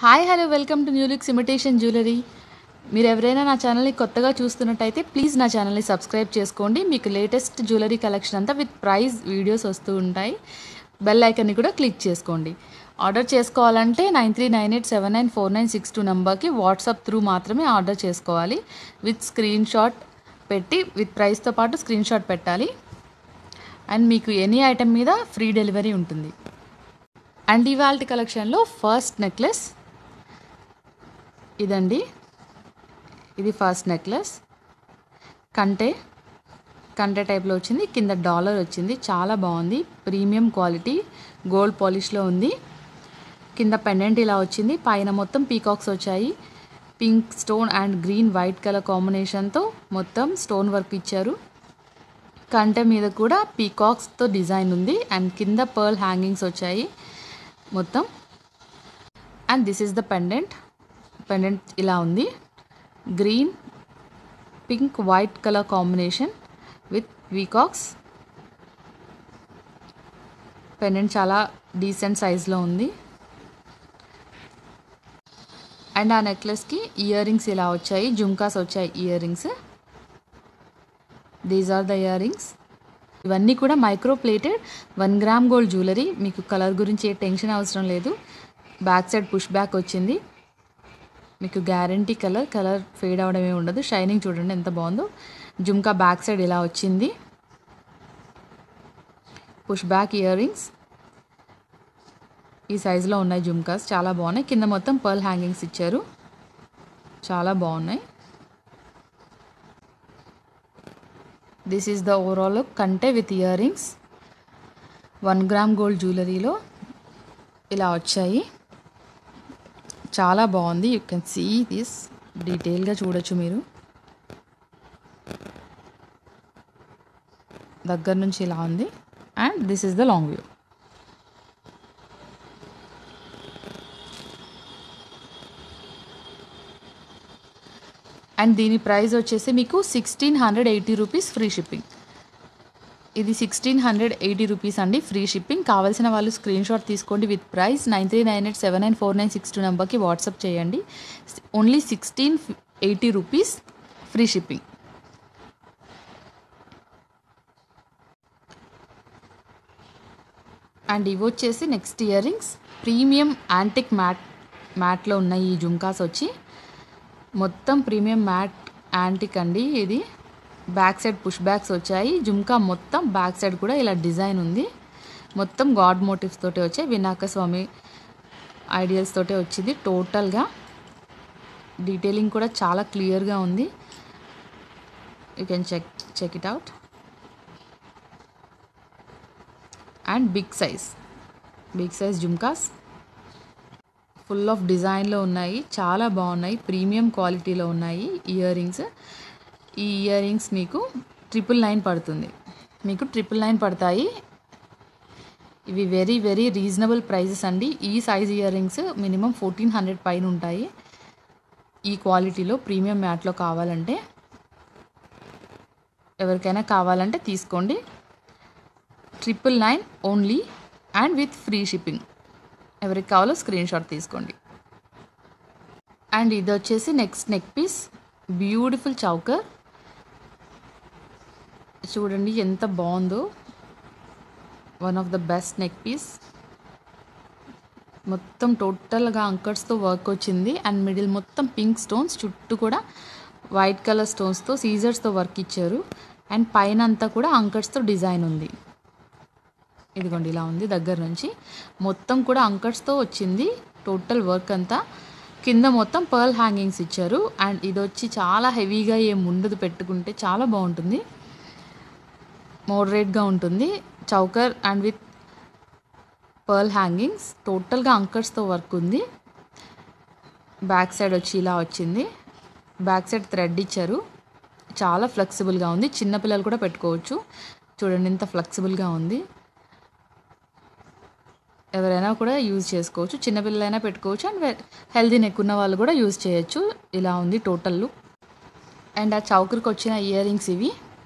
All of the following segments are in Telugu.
hi hello welcome to new looks imitation jewellery మీరు ఎవరైనా నా ఛానల్ని కొత్తగా చూస్తున్నట్టయితే ప్లీజ్ నా ఛానల్ని సబ్స్క్రైబ్ చేసుకోండి మీకు లేటెస్ట్ జ్యువెలరీ కలెక్షన్ అంతా విత్ ప్రైస్ వీడియోస్ వస్తూ ఉంటాయి బెల్ ఐకన్ని కూడా క్లిక్ చేసుకోండి ఆర్డర్ చేసుకోవాలంటే nine three nine eight seven nine four nine six two నెంబర్కి వాట్సాప్ త్రూ మాత్రమే ఆర్డర్ చేసుకోవాలి విత్ స్క్రీన్ షాట్ పెట్టి విత్ ప్రైస్తో పాటు స్క్రీన్ షాట్ పెట్టాలి అండ్ మీకు ఎనీ ఐటెం మీద ఫ్రీ డెలివరీ ఉంటుంది అండ్ ఇవాళ కలెక్షన్లో ఫస్ట్ నెక్లెస్ ఇదండి ఇది ఫస్ట్ నెక్లెస్ కంటే కంటే టైప్లో వచ్చింది కింద డాలర్ వచ్చింది చాలా బాగుంది ప్రీమియం క్వాలిటీ గోల్డ్ పాలిష్లో ఉంది కింద పెండెంట్ ఇలా వచ్చింది పైన మొత్తం పీకాక్స్ వచ్చాయి pink stone and green white colour కాంబినేషన్తో మొత్తం స్టోన్ వర్క్ ఇచ్చారు కంటె మీద కూడా పీకాక్స్తో డిజైన్ ఉంది అండ్ కింద పర్ల్ హ్యాంగింగ్స్ వచ్చాయి మొత్తం and this is the pendant pendant ఇలా ఉంది green pink white colour combination with peacocks pendant చాలా డీసెంట్ సైజ్లో ఉంది అండ్ ఆ నెక్లెస్కి ఇయర్ రింగ్స్ ఇలా వచ్చాయి జుమ్కాస్ వచ్చాయి earrings these are the earrings ఇవన్నీ కూడా micro plated one gram gold jewellery మీకు కలర్ గురించి ఏ టెన్షన్ అవసరం లేదు బ్యాక్ సైడ్ పుష్ బ్యాక్ వచ్చింది మీకు గ్యారంటీ కలర్ కలర్ ఫేడ్ అవడమే ఉండదు షైనింగ్ చూడండి ఎంత బాగుందో జుమ్కా బ్యాక్ సైడ్ ఇలా వచ్చింది పుష్ బ్యాక్ ఇయర్ రింగ్స్ ఈ సైజులో ఉన్నాయి జుమ్కాస్ చాలా బాగున్నాయి కింద మొత్తం పర్ల్ హ్యాంగింగ్స్ ఇచ్చారు చాలా బాగున్నాయి దిస్ ఈజ్ ద ఓవరాల్ కంటే with earrings one gram gold జ్యువెలరీలో ఇలా వచ్చాయి చాలా బాగుంది యూ కెన్ సీ దిస్ డీటెయిల్గా చూడొచ్చు మీరు దగ్గర నుంచి ఇలా ఉంది and this is the long view and దీని ప్రైస్ వచ్చేసి మీకు sixteen hundred eighty rupees free shipping ఇది సిక్స్టీన్ హండ్రెడ్ ఎయిటీ రూపీస్ అండి ఫ్రీ షిప్పింగ్ కావాల్సిన వాళ్ళు స్క్రీన్ షాట్ తీసుకోండి with price nine three nine eight seven nine four nine six two నెంబర్కి వాట్సాప్ చేయండి only sixteen eighty rupees free shipping and ఇవి వచ్చేసి next earrings premium antique matte మ్యాట్లో ఉన్నాయి ఈ జుమ్కాస్ వచ్చి మొత్తం ప్రీమియం మ్యాట్ యాంటిక్ అండి ఇది బ్యాక్ సైడ్ పుష్ బ్యాక్స్ వచ్చాయి జుమ్కా మొత్తం బ్యాక్ సైడ్ కూడా ఇలా డిజైన్ ఉంది మొత్తం గాడ్ మోటివ్స్ తోటి వచ్చాయి వినాయక స్వామి ఐడియల్స్ తోటే వచ్చింది టోటల్గా డీటెయిలింగ్ కూడా చాలా క్లియర్గా ఉంది you can check check it out and big size big size jhumkas full of డిజైన్లో ఉన్నాయి చాలా బాగున్నాయి ప్రీమియం క్వాలిటీలో ఉన్నాయి ఇయర్ రింగ్స్ ఈ ఇయర్ రింగ్స్ మీకు ట్రిపుల్ నైన్ పడుతుంది మీకు ట్రిపుల్ నైన్ పడతాయి ఇవి వెరీ వెరీ రీజనబుల్ ప్రైజెస్ అండి ఈ size earrings minimum fourteen hundred పైన ఉంటాయి ఈ క్వాలిటీలో ప్రీమియం మ్యాట్లో కావాలంటే ఎవరికైనా కావాలంటే తీసుకోండి triple nine only and with free shipping ఎవరికి కావాలో స్క్రీన్ షాట్ తీసుకోండి అండ్ ఇది వచ్చేసి next neck piece beautiful choker చూడండి ఎంత బాగుందో one of the best neck piece మొత్తం టోటల్గా అంకర్స్తో వర్క్ వచ్చింది అండ్ మిడిల్ మొత్తం పింక్ స్టోన్స్ చుట్టూ కూడా వైట్ కలర్ స్టోన్స్తో సీజర్స్తో వర్క్ ఇచ్చారు అండ్ పైన అంతా కూడా అంకర్స్తో డిజైన్ ఉంది ఇదిగోండి ఇలా ఉంది దగ్గర నుంచి మొత్తం కూడా అంకర్స్తో వచ్చింది టోటల్ వర్క్ అంతా కింద మొత్తం పర్ల్ హ్యాంగింగ్స్ ఇచ్చారు అండ్ ఇది వచ్చి చాలా హెవీగా ఏం ఉండదు పెట్టుకుంటే చాలా బాగుంటుంది మోడరేట్గా ఉంటుంది choker and with pearl hangings టోటల్గా అంకర్స్తో వర్క్ ఉంది బ్యాక్ సైడ్ వచ్చి ఇలా వచ్చింది బ్యాక్ సైడ్ థ్రెడ్ ఇచ్చారు చాలా ఫ్లెక్సిబుల్గా ఉంది చిన్నపిల్లలు కూడా పెట్టుకోవచ్చు చూడండి ఇంత ఫ్లెక్సిబుల్గా ఉంది ఎవరైనా కూడా యూజ్ చేసుకోవచ్చు చిన్నపిల్లలైనా పెట్టుకోవచ్చు అండ్ హెల్దీ నెక్ ఉన్న వాళ్ళు కూడా యూజ్ చేయొచ్చు ఇలా ఉంది టోటల్ లుక్ అండ్ ఆ చౌకర్కి వచ్చిన ఇయర్ రింగ్స్ ఇవి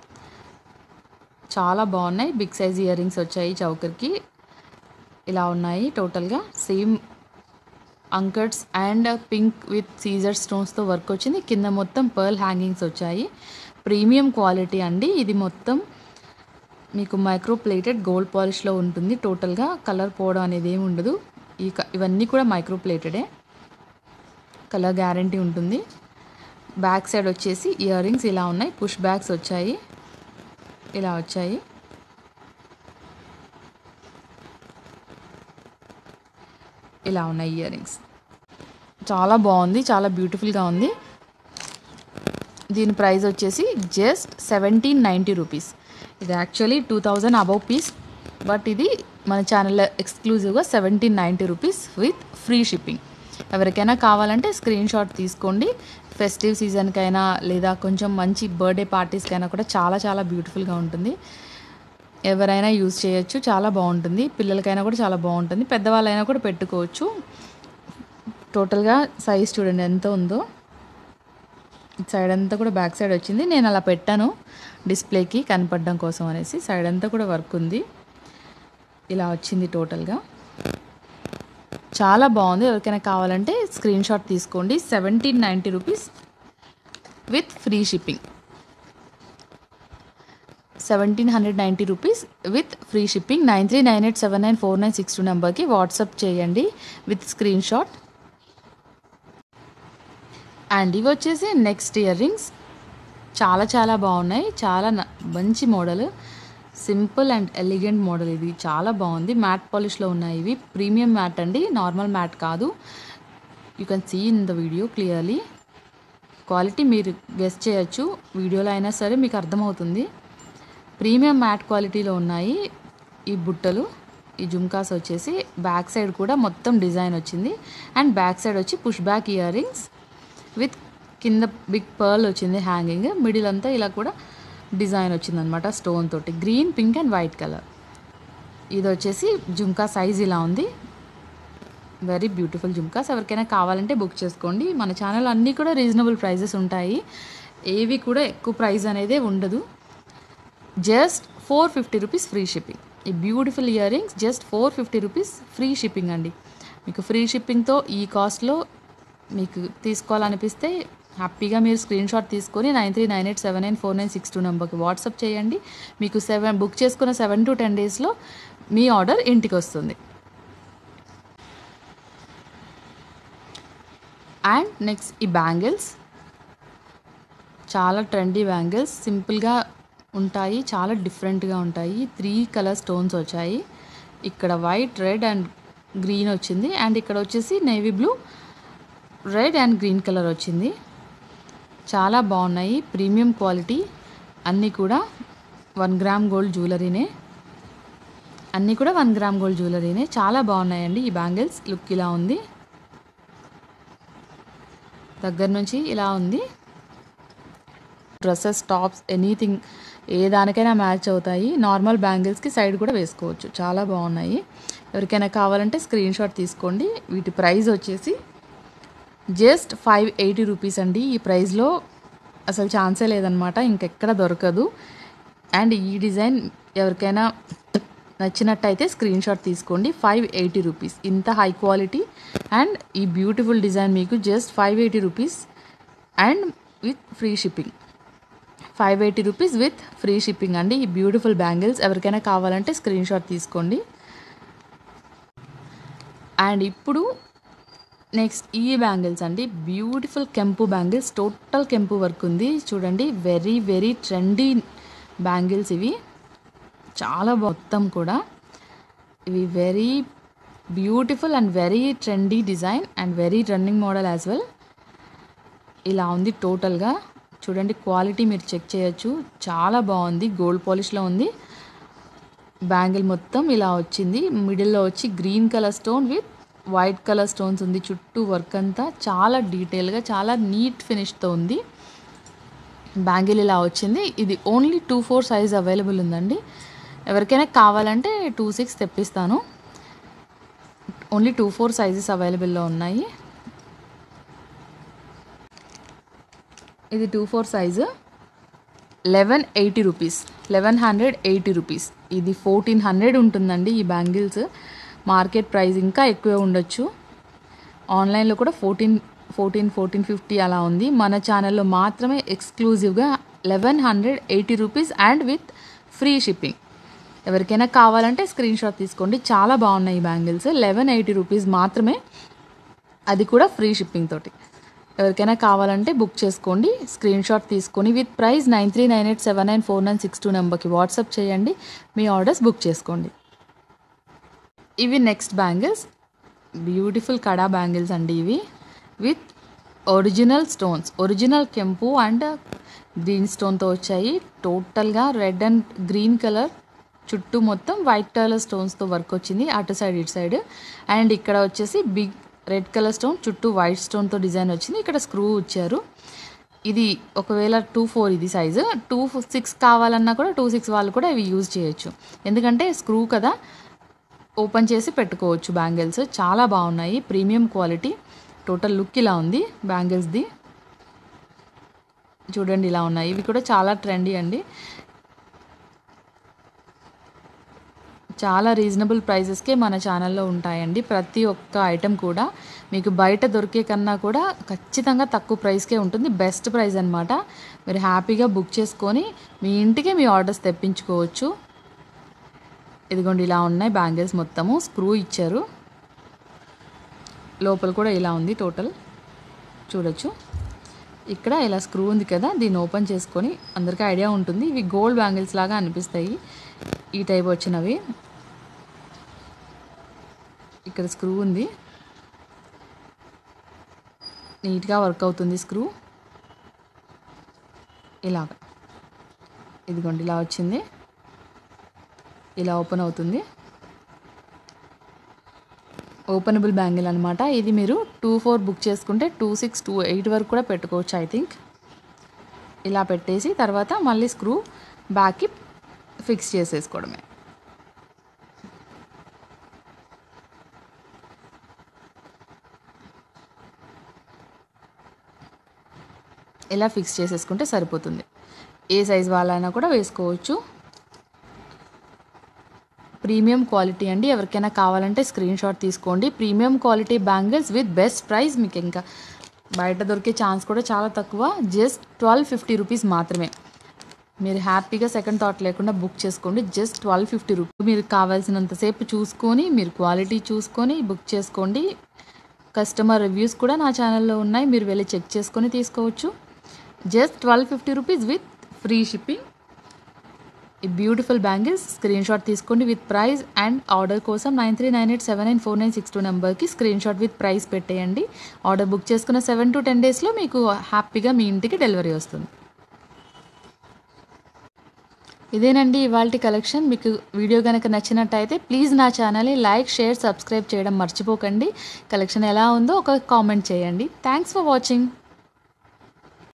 చాలా బాగున్నాయి బిగ్ సైజ్ ఇయర్ రింగ్స్ వచ్చాయి చౌకర్కి ఇలా ఉన్నాయి టోటల్గా సేమ్ అంకట్స్ అండ్ పింక్ విత్ సీజర్ స్టోన్స్తో వర్క్ వచ్చింది కింద మొత్తం పర్ల్ హ్యాంగింగ్స్ వచ్చాయి ప్రీమియం క్వాలిటీ అండి ఇది మొత్తం మీకు మైక్రో ప్లేటెడ్ గోల్డ్ పాలిష్లో ఉంటుంది టోటల్గా కలర్ పోవడం అనేది ఏమి ఉండదు ఈ క- ఇవన్నీ కూడా మైక్రో ప్లేటెడే కలర్ గ్యారంటీ ఉంటుంది బ్యాక్ సైడ్ వచ్చేసి ఇయర్ రింగ్స్ ఇలా ఉన్నాయి పుష్ బ్యాగ్స్ వచ్చాయి ఇలా వచ్చాయి ఇలా ఉన్నాయి ఇయర్ రింగ్స్ చాలా బాగుంది చాలా బ్యూటిఫుల్గా ఉంది దీని ప్రైస్ వచ్చేసి జస్ట్ సెవెంటీన్ నైంటీ రూపీస్ ఇది actually two thousand above piece but ఇది మన ఛానల్లో ఎక్స్క్లూజివ్గా seventeen ninety rupees with free shipping ఎవరికైనా కావాలంటే స్క్రీన్ షాట్ తీసుకోండి ఫెస్టివ్ సీజన్కైనా లేదా కొంచెం మంచి బర్త్డే పార్టీస్కైనా కూడా చాలా చాలా బ్యూటిఫుల్గా ఉంటుంది ఎవరైనా యూజ్ చేయొచ్చు చాలా బాగుంటుంది పిల్లలకైనా కూడా చాలా బాగుంటుంది పెద్దవాళ్ళైనా కూడా పెట్టుకోవచ్చు టోటల్గా సైజ్ చూడండి ఎంత ఉందో ఇటు సైడ్ అంతా కూడా బ్యాక్ సైడ్ వచ్చింది నేను అలా పెట్టాను డిస్ప్లేకి కనపడడం కోసం అనేసి సైడ్ అంతా కూడా వర్క్ ఉంది ఇలా వచ్చింది టోటల్గా చాలా బాగుంది ఎవరికైనా కావాలంటే స్క్రీన్ షాట్ తీసుకోండి seventeen ninety rupees with free shipping seventeen hundred ninety rupees with free shipping nine three nine eight seven nine four nine six two నెంబర్కి వాట్సాప్ చేయండి విత్ స్క్రీన్ షాట్ అండ్ ఇవి వచ్చేసి నెక్స్ట్ ఇయర్ రింగ్స్ చాలా చాలా బాగున్నాయి చాలా న- మంచి model simple and elegant model ఇది చాలా బాగుంది మ్యాట్ పాలిష్లో ఉన్నాయి ఇవి ప్రీమియం మ్యాట్ అండి నార్మల్ మ్యాట్ కాదు you can see in the video clearly quality మీరు గెస్ట్ చేయొచ్చు వీడియోలో అయినా సరే మీకు అర్థమవుతుంది ప్రీమియం మ్యాట్ క్వాలిటీలో ఉన్నాయి ఈ బుట్టలు ఈ జుమ్కాస్ వచ్చేసి బ్యాక్ సైడ్ కూడా మొత్తం డిజైన్ వచ్చింది అండ్ బ్యాక్ సైడ్ వచ్చి push back earrings with కింద బిగ్ పర్ల్ వచ్చింది హ్యాంగింగ్ మిడిల్ అంతా ఇలా కూడా డిజైన్ వచ్చింది అనమాట స్టోన్ తోటి green pink and white colour ఇది వచ్చేసి జుమ్కా సైజ్ ఇలా ఉంది వెరీ బ్యూటిఫుల్ జుమ్కాస్ ఎవరికైనా కావాలంటే బుక్ చేసుకోండి మన ఛానల్ అన్నీ కూడా రీజనబుల్ ప్రైజెస్ ఉంటాయి ఏవి కూడా ఎక్కువ ప్రైస్ అనేది ఉండదు just four fifty rupees free shipping ఈ beautiful earrings just four fifty rupees free shipping అండి మీకు ఫ్రీ షిప్పింగ్తో ఈ కాస్ట్లో మీకు తీసుకోవాలనిపిస్తే హ్యాపీగా మీరు స్క్రీన్ షాట్ తీసుకొని nine three nine eight seven nine four nine six two నెంబర్కి వాట్సాప్ చేయండి మీకు సెవెన్ బుక్ చేసుకున్న సెవెన్ టు టెన్ డేస్లో మీ ఆర్డర్ ఇంటికి వస్తుంది అండ్ నెక్స్ట్ ఈ బ్యాంగిల్స్ చాలా ట్రెండీ బ్యాంగిల్స్ సింపుల్గా ఉంటాయి చాలా డిఫరెంట్గా ఉంటాయి త్రీ కలర్ స్టోన్స్ వచ్చాయి ఇక్కడ వైట్ రెడ్ అండ్ గ్రీన్ వచ్చింది అండ్ ఇక్కడ వచ్చేసి navy blue red and green colour వచ్చింది చాలా బాగున్నాయి ప్రీమియం క్వాలిటీ అన్నీ కూడా వన్ గ్రామ్ గోల్డ్ జ్యువెలరీనే అన్నీ కూడా వన్ గ్రామ్ గోల్డ్ జ్యువెలరీనే చాలా బాగున్నాయండి ఈ బ్యాంగిల్స్ లుక్ ఇలా ఉంది దగ్గర నుంచి ఇలా ఉంది డ్రెస్సెస్ టాప్స్ ఎనీథింగ్ ఏ దానికైనా మ్యాచ్ అవుతాయి నార్మల్ బ్యాంగిల్స్కి సైడ్ కూడా వేసుకోవచ్చు చాలా బాగున్నాయి ఎవరికైనా కావాలంటే స్క్రీన్ షాట్ తీసుకోండి వీటి ప్రైస్ వచ్చేసి జస్ట్ ఫైవ్ ఎయిటీ రూపీస్ అండి ఈ ప్రైస్లో అసలు ఛాన్సే లేదనమాట ఇంకెక్కడ దొరకదు అండ్ ఈ డిజైన్ ఎవరికైనా నచ్చినట్టయితే స్క్రీన్ షాట్ తీసుకోండి ఫైవ్ ఎయిటీ రూపీస్ ఇంత హై క్వాలిటీ అండ్ ఈ బ్యూటిఫుల్ డిజైన్ మీకు just five eighty rupees and with free shipping five eighty rupees with free shipping అండి ఈ బ్యూటిఫుల్ బ్యాంగిల్స్ ఎవరికైనా కావాలంటే స్క్రీన్ షాట్ తీసుకోండి అండ్ ఇప్పుడు నెక్స్ట్ ఈ బ్యాంగిల్స్ అండి బ్యూటిఫుల్ కెంపు బ్యాంగిల్స్ టోటల్ కెంపు వర్క్ ఉంది చూడండి వెరీ వెరీ ట్రెండీ బ్యాంగిల్స్ ఇవి చాలా బా- మొత్తం కూడా ఇవి very beautiful and very trendy design and very running model as well ఇలా ఉంది టోటల్గా చూడండి క్వాలిటీ మీరు చెక్ చేయొచ్చు చాలా బాగుంది గోల్డ్ పాలిష్లో ఉంది బ్యాంగిల్ మొత్తం ఇలా వచ్చింది మిడిల్లో వచ్చి green colour stone with white colour stones ఉంది చుట్టూ వర్క్ అంతా చాలా డీటెయిల్గా చాలా నీట్ ఫినిష్తో ఉంది బ్యాంగిల్ ఇలా వచ్చింది ఇది only two four size available ఉందండి ఎవరికైనా కావాలంటే టూ సిక్స్ తెప్పిస్తాను ఓన్లీ టూ ఫోర్ సైజెస్ అవైలబుల్లో ఉన్నాయి ఇది two four size eleven eighty rupees eleven hundred eighty rupees ఇది ఫోర్టీన్ హండ్రెడ్ ఉంటుందండి ఈ బ్యాంగిల్స్ మార్కెట్ ప్రైస్ ఇంకా ఎక్కువే ఉండొచ్చు ఆన్లైన్లో కూడా ఫోర్టీన్ ఫోర్టీన్ ఫోర్టీన్ ఫిఫ్టీ అలా ఉంది మన ఛానల్లో మాత్రమే ఎక్స్క్లూజివ్గా eleven hundred eighty rupees and with free shipping ఎవరికైనా కావాలంటే స్క్రీన్ షాట్ తీసుకోండి చాలా బాగున్నాయి ఈ బ్యాంగిల్స్ లెవెన్ ఎయిటీ రూపీస్ మాత్రమే అది కూడా ఫ్రీ షిప్పింగ్ తోటి ఎవరికైనా కావాలంటే బుక్ చేసుకోండి స్క్రీన్ షాట్ తీసుకొని with price nine three nine eight seven nine four nine six two నెంబర్కి వాట్సాప్ చేయండి మీ ఆర్డర్స్ బుక్ చేసుకోండి ఇవి next bangles beautiful kada bangles అండి ఇవి విత్ ఒరిజినల్ స్టోన్స్ ఒరిజినల్ కెంపు అండ్ గ్రీన్ స్టోన్తో వచ్చాయి టోటల్గా రెడ్ అండ్ గ్రీన్ కలర్ చుట్టూ మొత్తం వైట్ కలర్ స్టోన్స్తో వర్క్ వచ్చింది అటు సైడ్ ఇటు సైడ్ అండ్ ఇక్కడ వచ్చేసి బిగ్ రెడ్ కలర్ స్టోన్ చుట్టూ వైట్ స్టోన్తో డిజైన్ వచ్చింది ఇక్కడ స్క్రూ ఇచ్చారు ఇది ఒకవేళ టూ ఫోర్ ఇది సైజు టూ సిక్స్ కావాలన్నా కూడా టూ సిక్స్ వాళ్ళు కూడా ఇవి యూజ్ చేయొచ్చు ఎందుకంటే స్క్రూ కదా ఓపెన్ చేసి పెట్టుకోవచ్చు బ్యాంగిల్స్ చాలా బాగున్నాయి ప్రీమియం క్వాలిటీ టోటల్ లుక్ ఇలా ఉంది బ్యాంగిల్స్ది చూడండి ఇలా ఉన్నాయి ఇవి కూడా చాలా ట్రెండీ అండి చాలా రీజనబుల్ ప్రైజెస్కే మన ఛానల్లో ఉంటాయండి ప్రతి ఒక్క ఐటెం కూడా మీకు బయట దొరికే కన్నా కూడా ఖచ్చితంగా తక్కువ ప్రైస్కే ఉంటుంది బెస్ట్ ప్రైస్ అనమాట మీరు హ్యాపీగా బుక్ చేసుకొని మీ ఇంటికే మీ ఆర్డర్స్ తెప్పించుకోవచ్చు ఇదిగోండి ఇలా ఉన్నాయి బ్యాంగిల్స్ మొత్తము స్క్రూ ఇచ్చారు లోపల కూడా ఇలా ఉంది టోటల్ చూడొచ్చు ఇక్కడ ఇలా స్క్రూ ఉంది కదా దీన్ని ఓపెన్ చేసుకొని అందరికీ ఐడియా ఉంటుంది ఇవి గోల్డ్ బ్యాంగిల్స్ లాగా అనిపిస్తాయి ఈ టైప్ వచ్చినవి ఇక్కడ స్క్రూ ఉంది నీట్గా వర్క్ అవుతుంది స్క్రూ ఇలాగ ఇదిగోండి ఇలా వచ్చింది ఇలా ఓపెన్ అవుతుంది ఓపెనబుల్ బ్యాంగిల్ అనమాట ఇది మీరు టూ ఫోర్ బుక్ చేసుకుంటే టూ సిక్స్ టూ ఎయిట్ వరకు కూడా పెట్టుకోవచ్చు ఐ థింక్ ఇలా పెట్టేసి తర్వాత మళ్ళీ స్క్రూ బ్యాక్కి ఫిక్స్ చేసేసుకోవడమే ఇలా ఫిక్స్ చేసేసుకుంటే సరిపోతుంది ఏ సైజ్ వాళ్ళైనా కూడా వేసుకోవచ్చు ప్రీమియం క్వాలిటీ అండి ఎవరికైనా కావాలంటే స్క్రీన్ షాట్ తీసుకోండి premium quality bangles with best price మీకు ఇంకా బయట దొరికే ఛాన్స్ కూడా చాలా తక్కువ జస్ట్ ట్వెల్వ్ ఫిఫ్టీ రూపీస్ మాత్రమే మీరు హ్యాపీగా సెకండ్ థాట్ లేకుండా బుక్ చేసుకోండి జస్ట్ ట్వెల్వ్ ఫిఫ్టీ రూపీస్ మీరు కావాల్సినంతసేపు చూసుకొని మీరు క్వాలిటీ చూసుకొని బుక్ చేసుకోండి కస్టమర్ రివ్యూస్ కూడా నా ఛానల్లో ఉన్నాయి మీరు వెళ్ళి చెక్ చేసుకొని తీసుకోవచ్చు just twelve fifty rupees with free shipping ఈ బ్యూటిఫుల్ బ్యాంగిల్స్ స్క్రీన్ షాట్ తీసుకోండి విత్ ప్రైస్ అండ్ ఆర్డర్ కోసం nine three nine eight seven nine four nine six two నెంబర్కి స్క్రీన్ షాట్ విత్ ప్రైస్ పెట్టేయండి ఆర్డర్ బుక్ చేసుకున్న సెవెన్ టు టెన్ డేస్లో మీకు హ్యాపీగా మీ ఇంటికి డెలివరీ వస్తుంది ఇదేనండి ఇవాళ కలెక్షన్ మీకు వీడియో కనుక నచ్చినట్టయితే ప్లీజ్ నా ఛానల్ని లైక్ షేర్ సబ్స్క్రైబ్ చేయడం మర్చిపోకండి కలెక్షన్ ఎలా ఉందో ఒక కామెంట్ చేయండి థ్యాంక్స్ ఫర్ వాచింగ్